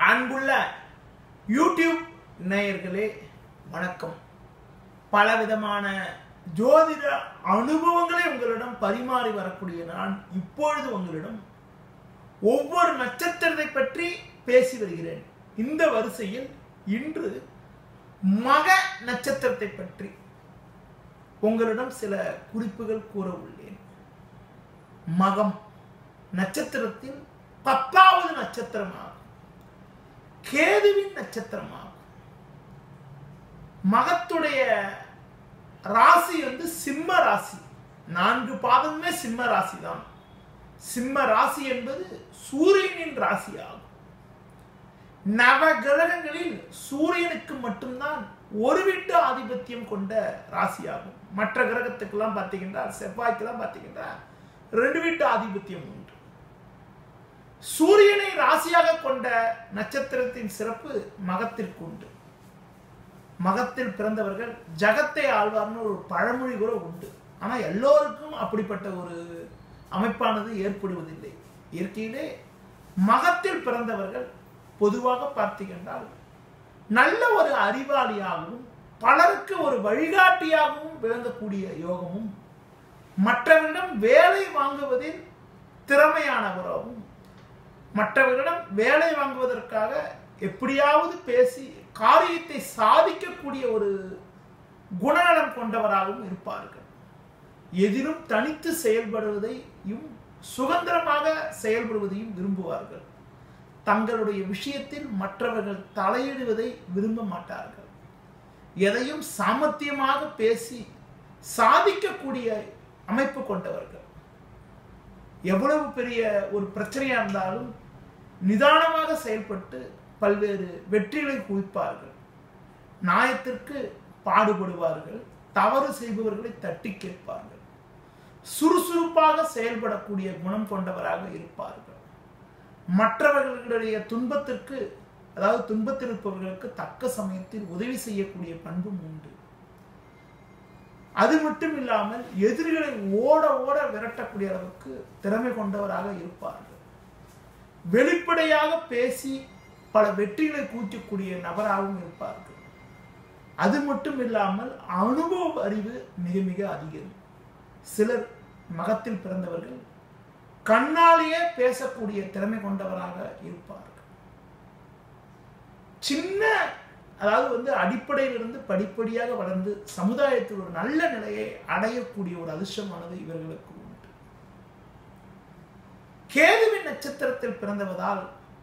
அன்புள்ள யூடியூப் நேயர்களே வணக்கம் பலவிதமான ஜோதிட அனுபவங்களை உங்களிடம் பரிமாறி வரக்கூடிய நான் இப்பொழுது உங்களிடம் ஒவ்வொரு நட்சத்திரத்தை பற்றி பேசி வருகிறேன் இந்த வரிசையில் இன்று மக நட்சத்திரத்தை பற்றி உங்களிடம் சில குறிப்புகள் கூற உள்ளேன் மகம் நட்சத்திரத்தின் பத்தாவது நட்சத்திரமாகும் கேதுவின் நட்சத்திரமாகும் மகத்துடைய ராசி வந்து சிம்ம ராசி நான்கு பாதமே சிம்ம ராசி தான் சிம்ம ராசி என்பது சூரியனின் ராசி ஆகும் நவ கிரகங்களில் சூரியனுக்கு மட்டும்தான் ஒரு வீட்டு ஆதிபத்தியம் கொண்ட ராசியாகும் மற்ற கிரகத்துக்கெல்லாம் பார்த்தீங்கன்னா செவ்வாய்க்கெல்லாம் பார்த்தீங்கன்னா ரெண்டு வீட்டு ஆதிபத்தியம் உண்டு சூரியனை ராசியாக கொண்ட நட்சத்திரத்தின் சிறப்பு மகத்திற்கு உண்டு மகத்தில் பிறந்தவர்கள் ஜகத்தை ஆழ்வார்னு ஒரு பழமொழி கூட உண்டு ஆனா எல்லோருக்கும் அப்படிப்பட்ட ஒரு அமைப்பானது ஏற்படுவதில்லை இயற்கையிலே மகத்தில் பிறந்தவர்கள் பொதுவாக பார்த்தீங்கன்றால் நல்ல ஒரு அறிவாளியாகவும் பலருக்கு ஒரு வழிகாட்டியாகவும் விளங்கக்கூடிய யோகமும் மற்றவரிடம் வேலை வாங்குவதில் திறமையானவராகவும் மற்றவர்களிடம் வேலை வாங்குவதற்காக எப்படியாவது பேசி காரியத்தை சாதிக்கக்கூடிய ஒரு குணநலம் கொண்டவராகவும் இருப்பார்கள் எதிலும் தனித்து செயல்படுவதையும் சுதந்திரமாக செயல்படுவதையும் விரும்புவார்கள் தங்களுடைய விஷயத்தில் மற்றவர்கள் தலையிடுவதை விரும்ப மாட்டார்கள் எதையும் சாமர்த்தியமாக பேசி சாதிக்கக்கூடிய அமைப்பு கொண்டவர்கள் எவ்வளவு பெரிய ஒரு பிரச்சனையா இருந்தாலும் நிதானமாக செயல்பட்டு பல்வேறு வெற்றிகளை குவிப்பார்கள் நியாயத்திற்கு பாடுபடுவார்கள் தவறு செய்பவர்களை தட்டி கேட்பார்கள் சுறுசுறுப்பாக செயல்படக்கூடிய குணம் கொண்டவராக இருப்பார்கள் மற்றவர்களுடைய துன்பத்திற்கு அதாவது துன்பத்தில் இருப்பவர்களுக்கு தக்க சமயத்தில் உதவி செய்யக்கூடிய பண்பும் உண்டு அது மட்டும் இல்லாமல் எதிரிகளை ஓட ஓட விரட்டக்கூடிய அளவுக்கு திறமை கொண்டவராக இருப்பார்கள் வெளிப்படையாக பேசி பல வெற்றிகளை கூட்டக்கூடிய நபராகவும் இருப்பார்கள் அது மட்டும் இல்லாமல் அனுபவ அறிவு மிக மிக அதிகம் சிலர் மகத்தில் பிறந்தவர்கள் கண்ணாலேயே பேசக்கூடிய திறமை கொண்டவராக இருப்பார்கள் சின்ன அதாவது வந்து அடிப்படையிலிருந்து படிப்படியாக வளர்ந்து சமுதாயத்தில் ஒரு நல்ல நிலையை அடையக்கூடிய ஒரு அதிர்ஷ்டமானது இவர்களுக்கு உண்டு கேதுவின் நட்சத்திரத்தில் பிறந்தவதால்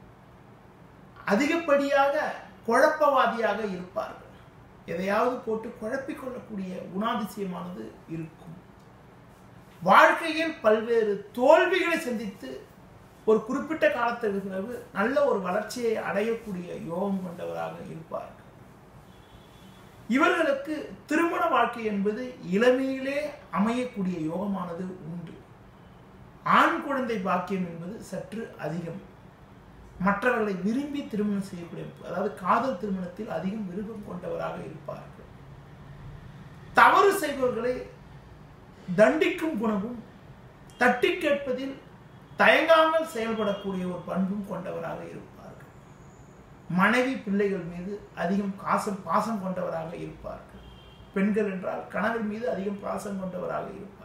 அதிகப்படியாக குழப்பவாதியாக இருப்பார்கள் எதையாவது போட்டு குழப்பிக் கொள்ளக்கூடிய குணாதிசயமானது இருக்கும் வாழ்க்கையில் பல்வேறு தோல்விகளை சந்தித்து ஒரு குறிப்பிட்ட காலத்திற்கு பிறகு நல்ல ஒரு வளர்ச்சியை அடையக்கூடிய யோகம் கொண்டவராக இருப்பார்கள் இவர்களுக்கு திருமண வாழ்க்கை என்பது இளமையிலே அமையக்கூடிய யோகமானது உண்டு ஆண் குழந்தை பாக்கியம் என்பது சற்று அதிகம் மற்றவர்களை விரும்பி திருமணம் செய்யக்கூடிய அதாவது காதல் திருமணத்தில் அதிகம் விருப்பம் கொண்டவராக இருப்பார்கள் தவறு செய்பவர்களை தண்டிக்கும் குணமும் தட்டி கேட்பதில் தயங்காமல் செயல்படக்கூடிய ஒரு பண்பும் கொண்டவராக இருப்பார்கள் மனைவி பிள்ளைகள் மீது அதிகம் காசம் பாசம் கொண்டவராக இருப்பார்கள் பெண்கள் என்றால் கணவர் மீது அதிகம் பாசம் கொண்டவராக இருப்பார்கள்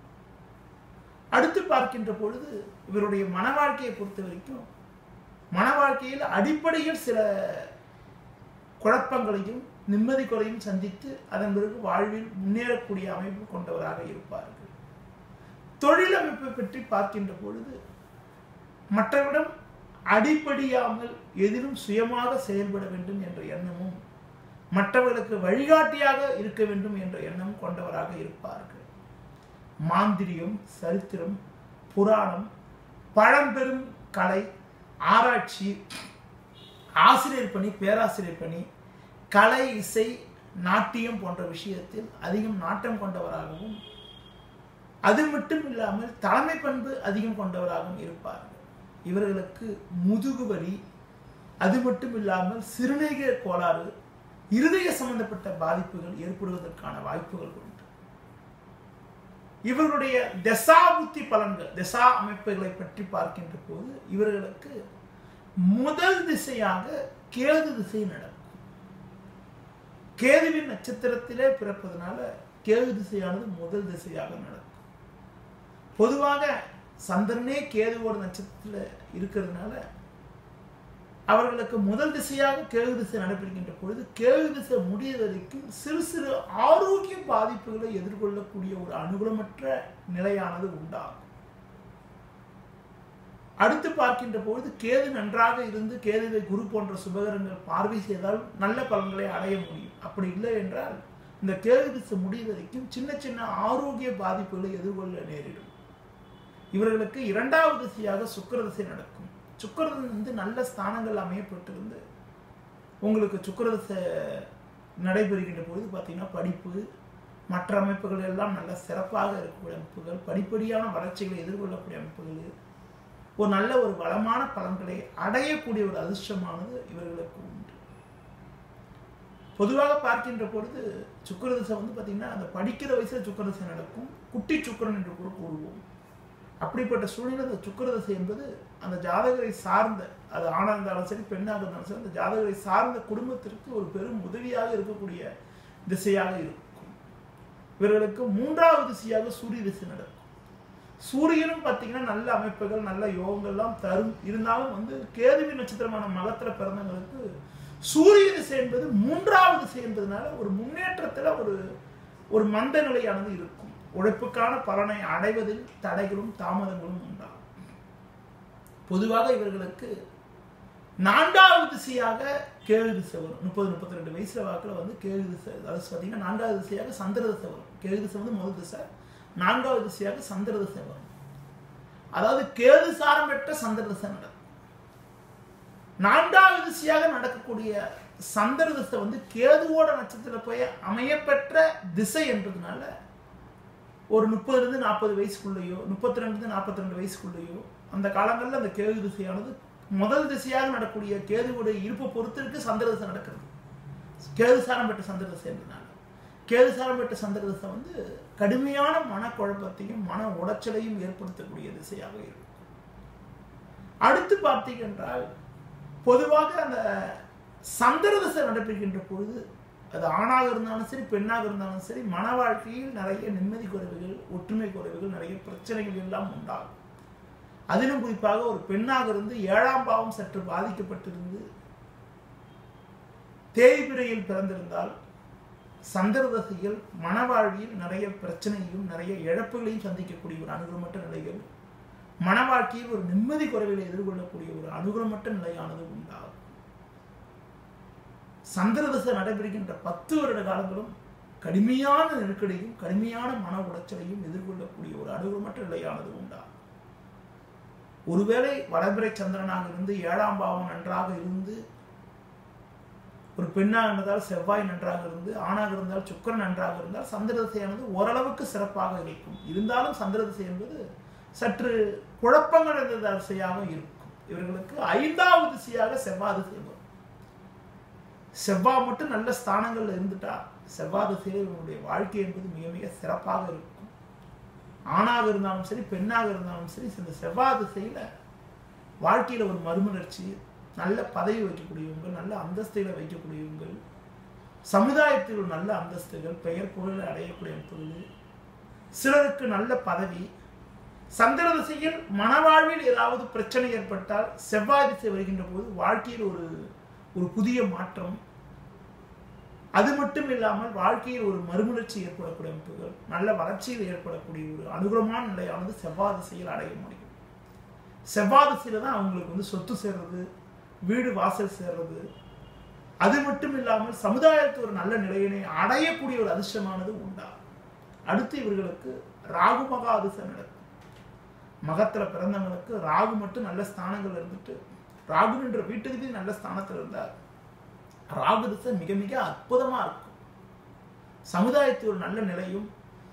அடுத்து பார்க்கின்ற பொழுது இவருடைய மன வாழ்க்கையை பொறுத்த வரைக்கும் மன வாழ்க்கையில் அடிப்படையில் சில குழப்பங்களையும் நிம்மதி குறையும் சந்தித்து அதன் பிறகு வாழ்வில் முன்னேறக்கூடிய அமைப்பு கொண்டவராக இருப்பார்கள் தொழில் அமைப்பை பற்றி பார்க்கின்ற பொழுது மற்றவரிடம் அடிப்படியாமல் எதிலும் சுயமாக செயல்பட வேண்டும் என்ற எண்ணமும் மற்றவர்களுக்கு வழிகாட்டியாக இருக்க வேண்டும் என்ற எண்ணம் கொண்டவராக இருப்பார்கள் மாந்திரியம் சரித்திரம் புராணம் பழம்பெரும் கலை ஆராய்ச்சி ஆசிரியர் பணி பேராசிரியர் பணி கலை இசை நாட்டியம் போன்ற விஷயத்தில் அதிகம் நாட்டம் கொண்டவராகவும் அது மட்டும் இல்லாமல் தலைமை பண்பு அதிகம் கொண்டவராகவும் இருப்பார்கள் இவர்களுக்கு முதுகு வலி அது மட்டும் இல்லாமல் சிறுநீரக கோளாறு இருதய சம்பந்தப்பட்ட பாதிப்புகள் ஏற்படுவதற்கான வாய்ப்புகள் உண்டு இவர்களுடைய தசா புத்தி பலன்கள் தசா அமைப்புகளை பற்றி பார்க்கின்ற போது இவர்களுக்கு முதல் திசையாக கேது திசை நடக்கும் கேதுவின் நட்சத்திரத்திலே பிறப்பதனால கேது திசையானது முதல் திசையாக நடக்கும் பொதுவாக சந்திரனே கேதுவோட நட்சத்திரத்தில் இருக்கிறதுனால அவர்களுக்கு முதல் திசையாக கேது திசை நடைபெறுகின்ற பொழுது கேது திசை முடிய வரைக்கும் சிறு சிறு ஆரோக்கிய பாதிப்புகளை எதிர்கொள்ளக்கூடிய ஒரு அனுகூலமற்ற நிலையானது உண்டாகும் அடுத்து பார்க்கின்ற பொழுது கேது நன்றாக இருந்து கேதுவை குரு போன்ற சுபகரங்கள் பார்வை செய்தால் நல்ல பலன்களை அடைய முடியும் அப்படி இல்லை என்றால் இந்த கேது திசை முடிய வரைக்கும் சின்ன சின்ன ஆரோக்கிய பாதிப்புகளை எதிர்கொள்ள நேரிடும் இவர்களுக்கு இரண்டாவது திசையாக சுக்கர திசை நடக்கும் சுக்கரன் வந்து நல்ல ஸ்தானங்கள் அமையப்பட்டிருந்து உங்களுக்கு சுக்கர திசை நடைபெறுகின்ற பொழுது பார்த்தீங்கன்னா படிப்பு மற்ற அமைப்புகள் எல்லாம் நல்ல சிறப்பாக இருக்கக்கூடிய அமைப்புகள் படிப்படியான வளர்ச்சிகளை எதிர்கொள்ளக்கூடிய அமைப்புகள் ஒரு நல்ல ஒரு வளமான பலன்களை அடையக்கூடிய ஒரு அதிர்ஷ்டமானது இவர்களுக்கு உண்டு பொதுவாக பார்க்கின்ற பொழுது சுக்கரதசை வந்து பார்த்தீங்கன்னா அந்த படிக்கிற வயசுல சுக்கரதசை நடக்கும் குட்டி சுக்கரன் என்று கூட கூறுவோம் அப்படிப்பட்ட சூழ்நிலை அந்த சுக்கரதசை என்பது அந்த ஜாதகரை சார்ந்த அது ஆணாக இருந்தாலும் சரி பெண்ணாக இருந்தாலும் சரி அந்த ஜாதகரை சார்ந்த குடும்பத்திற்கு ஒரு பெரும் உதவியாக இருக்கக்கூடிய திசையாக இருக்கும் இவர்களுக்கு மூன்றாவது திசையாக சூரிய திசை நடக்கும் சூரியனும் பார்த்தீங்கன்னா நல்ல அமைப்புகள் நல்ல யோகங்கள்லாம் தரும் இருந்தாலும் வந்து கேதுவி நட்சத்திரமான மகத்துல பிறந்தவங்களுக்கு சூரிய திசை என்பது மூன்றாவது திசை என்பதனால ஒரு முன்னேற்றத்தில் ஒரு ஒரு மந்த நிலையானது இருக்கும் உழைப்புக்கான பலனை அடைவதில் தடைகளும் தாமதங்களும் உண்டாகும் பொதுவாக இவர்களுக்கு நான்காவது திசையாக கேது திசை வரும் முப்பது முப்பத்தி ரெண்டு வயசுல வாக்கில் வந்து கேது திசை அதாவது பார்த்தீங்கன்னா நான்காவது திசையாக சந்திர திசை வரும் கேது திசை வந்து முதல் திசை நான்காவது திசையாக சந்திர திசை வரும் அதாவது கேது சாரம் பெற்ற சந்திர திசை நடக்கும் நான்காவது திசையாக நடக்கக்கூடிய சந்திர திசை வந்து கேதுவோட நட்சத்திரத்தில் போய் அமையப்பெற்ற திசை என்றதுனால ஒரு முப்பதுலேருந்து நாற்பது வயசுக்குள்ளேயோ முப்பத்தி ரெண்டுலேருந்து நாற்பத்தி ரெண்டு வயசுக்குள்ளேயோ அந்த காலங்களில் அந்த கேது திசையானது முதல் திசையாக நடக்கூடிய கேதுவுடைய இருப்பை பொறுத்திருக்கு சந்திர திசை நடக்கிறது கேது சாரம் பெற்ற சந்திர திசை என்றதுனால கேது சாரம் பெற்ற சந்திர திசை வந்து கடுமையான மனக்குழப்பத்தையும் மன உடைச்சலையும் ஏற்படுத்தக்கூடிய திசையாக இருக்கும் அடுத்து பார்த்தீங்க என்றால் பொதுவாக அந்த சந்திர திசை நடைபெறுகின்ற பொழுது அது ஆணாக இருந்தாலும் சரி பெண்ணாக இருந்தாலும் சரி மன வாழ்க்கையில் நிறைய நிம்மதி குறைவுகள் ஒற்றுமை குறைவுகள் நிறைய பிரச்சனைகள் எல்லாம் உண்டாகும் அதிலும் குறிப்பாக ஒரு பெண்ணாக இருந்து ஏழாம் பாவம் சற்று பாதிக்கப்பட்டிருந்து தேய்பிரையில் பிறந்திருந்தால் சந்திர தசையில் மனவாழ்வில் நிறைய பிரச்சனையும் நிறைய இழப்புகளையும் சந்திக்கக்கூடிய ஒரு அனுகூலமற்ற நிலைகள் மன வாழ்க்கையில் ஒரு நிம்மதி குறைவில் எதிர்கொள்ளக்கூடிய ஒரு அனுகூலமற்ற நிலையானது உண்டாகும் சந்திரதசை நடைபெறுகின்ற பத்து வருட காலங்களும் கடுமையான நெருக்கடியும் கடுமையான மன உளைச்சலையும் எதிர்கொள்ளக்கூடிய ஒரு அனுகூலமற்ற நிலையானது உண்டாகும் ஒருவேளை வடபிறை சந்திரனாக இருந்து ஏழாம் பாவம் நன்றாக இருந்து ஒரு பெண்ணாக இருந்தால் செவ்வாய் நன்றாக இருந்து ஆணாக இருந்தால் சுக்கரன் நன்றாக இருந்தால் சந்திரதசையானது ஓரளவுக்கு சிறப்பாக இருக்கும் இருந்தாலும் சந்திரதசை என்பது சற்று குழப்பங்கள் இருந்த திசையாக இருக்கும் இவர்களுக்கு ஐந்தாவது திசையாக செவ்வாய் திசை வரும் செவ்வாய் மட்டும் நல்ல ஸ்தானங்கள்ல இருந்துட்டா செவ்வாய் திசையில் இவனுடைய வாழ்க்கை என்பது மிக மிக சிறப்பாக இருக்கும் ஆணாக இருந்தாலும் சரி பெண்ணாக இருந்தாலும் சரி இந்த செவ்வாய் திசையில வாழ்க்கையில ஒரு மறுமலர்ச்சி நல்ல பதவி வைக்கக்கூடியவங்க நல்ல அந்தஸ்துகளை வைக்கக்கூடியவங்க சமுதாயத்தில் ஒரு நல்ல அந்தஸ்துகள் பெயர் புகழை அடையக்கூடிய பொருள் சிலருக்கு நல்ல பதவி சந்திர திசையில் மனவாழ்வில் ஏதாவது பிரச்சனை ஏற்பட்டால் செவ்வாய் திசை வருகின்ற போது வாழ்க்கையில் ஒரு ஒரு புதிய மாற்றம் அது மட்டும் இல்லாமல் வாழ்க்கையில் ஒரு மறுமலர்ச்சி ஏற்படக்கூடிய அமைப்புகள் நல்ல வளர்ச்சியில் ஏற்படக்கூடிய ஒரு அனுகூலமான நிலையானது செவ்வாய் திசையில் அடைய முடியும் செவ்வாய் திசையில தான் அவங்களுக்கு வந்து சொத்து சேர்றது வீடு வாசல் சேர்றது அது மட்டும் இல்லாமல் சமுதாயத்தில் ஒரு நல்ல நிலையினை அடையக்கூடிய ஒரு அதிர்ஷ்டமானது உண்டா அடுத்து இவர்களுக்கு ராகு மகா அதிர்ஷ்டம் நடக்கும் மகத்துல பிறந்தவங்களுக்கு ராகு மட்டும் நல்ல ஸ்தானங்கள் இருந்துட்டு ராகு என்ற வீட்டுக்கு நல்ல ஸ்தானத்தில் இருந்தார் ராகு திசை மிக மிக அற்புதமா இருக்கும் சமுதாயத்தில் ஒரு நல்ல நிலையும்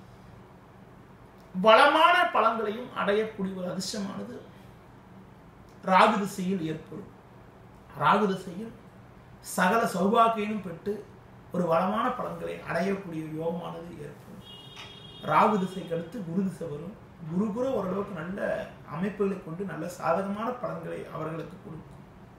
வளமான பலன்களையும் அடையக்கூடிய ஒரு அதிர்ஷ்டமானது ராகு திசையில் ஏற்படும் ராகு திசையில் சகல சௌபாக்கியனும் பெற்று ஒரு வளமான பலன்களை அடையக்கூடிய யோகமானது ஏற்படும் ராகு திசைக்கு அடுத்து குரு திசை வரும் குரு கூட ஓரளவுக்கு நல்ல அமைப்புகளை கொண்டு நல்ல சாதகமான பலன்களை அவர்களுக்கு கொடுக்கும்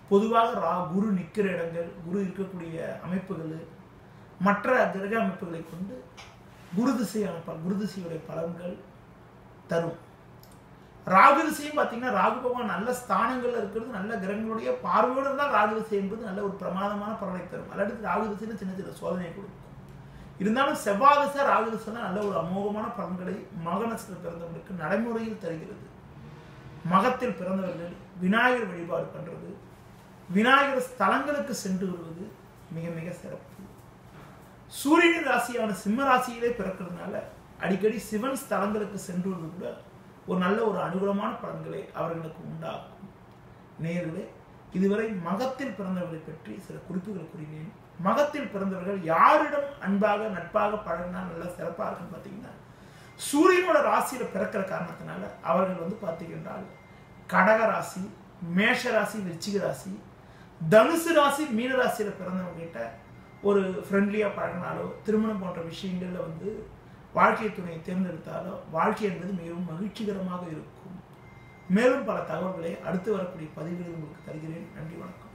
பொதுவாக ரா குரு நிற்கிற இடங்கள் குரு இருக்கக்கூடிய அமைப்புகள் மற்ற கிரக அமைப்புகளை கொண்டு குரு திசையான ப- குரு திசையுடைய பலன்கள் தரும் ராகு திசையும் பார்த்தீங்கன்னா ராகு பகவான் நல்ல ஸ்தானங்கள்ல இருக்கிறது நல்ல கிரகங்களுடைய பார்வையோடு இருந்தால் ராகு திசை என்பது நல்ல ஒரு பிரமாதமான பலனை தரும் அல்லது ராகு திசையில சின்ன சின்ன சோதனை கொடுக்கும் இருந்தாலும் செவ்வாய் திசை ராகு திசை நல்ல ஒரு அமோகமான பலன்களை மக நட்சத்திரம் பிறந்தவர்களுக்கு நடைமுறையில் தருகிறது மகத்தில் பிறந்தவர்கள் விநாயகர் வழிபாடு பண்றது விநாயகர் ஸ்தலங்களுக்கு சென்று வருவது மிக மிக சிறப்பு சூரியனின் ராசியான சிம்ம ராசியிலே பிறக்கிறதுனால அடிக்கடி சிவன் ஸ்தலங்களுக்கு சென்று வருவது கூட ஒரு நல்ல ஒரு அனுகூலமான பலன்களை அவர்களுக்கு உண்டாக்கும் நேர்களே இதுவரை மகத்தில் பிறந்தவர்களை பற்றி சில குறிப்புகள் கூறினேன் மகத்தில் பிறந்தவர்கள் யாரிடம் அன்பாக நட்பாக பழகினா நல்லா சிறப்பாக இருக்குன்னு பார்த்தீங்கன்னா சூரியனோட ராசியில பிறக்கிற காரணத்தினால அவர்கள் வந்து பார்த்தீங்கன்னா கடக ராசி மேஷ ராசி விருச்சிக ராசி தனுசு ராசி மீன ராசியில பிறந்தவங்க கிட்ட ஒரு ஃப்ரெண்ட்லியாக பழகினாலோ திருமணம் போன்ற விஷயங்கள்ல வந்து வாழ்க்கை துணையை தேர்ந்தெடுத்தாலோ வாழ்க்கை என்பது மிகவும் மகிழ்ச்சிகரமாக இருக்கும் மேலும் பல தகவல்களை அடுத்து வரக்கூடிய பதிவுகளில் உங்களுக்கு தருகிறேன் நன்றி வணக்கம்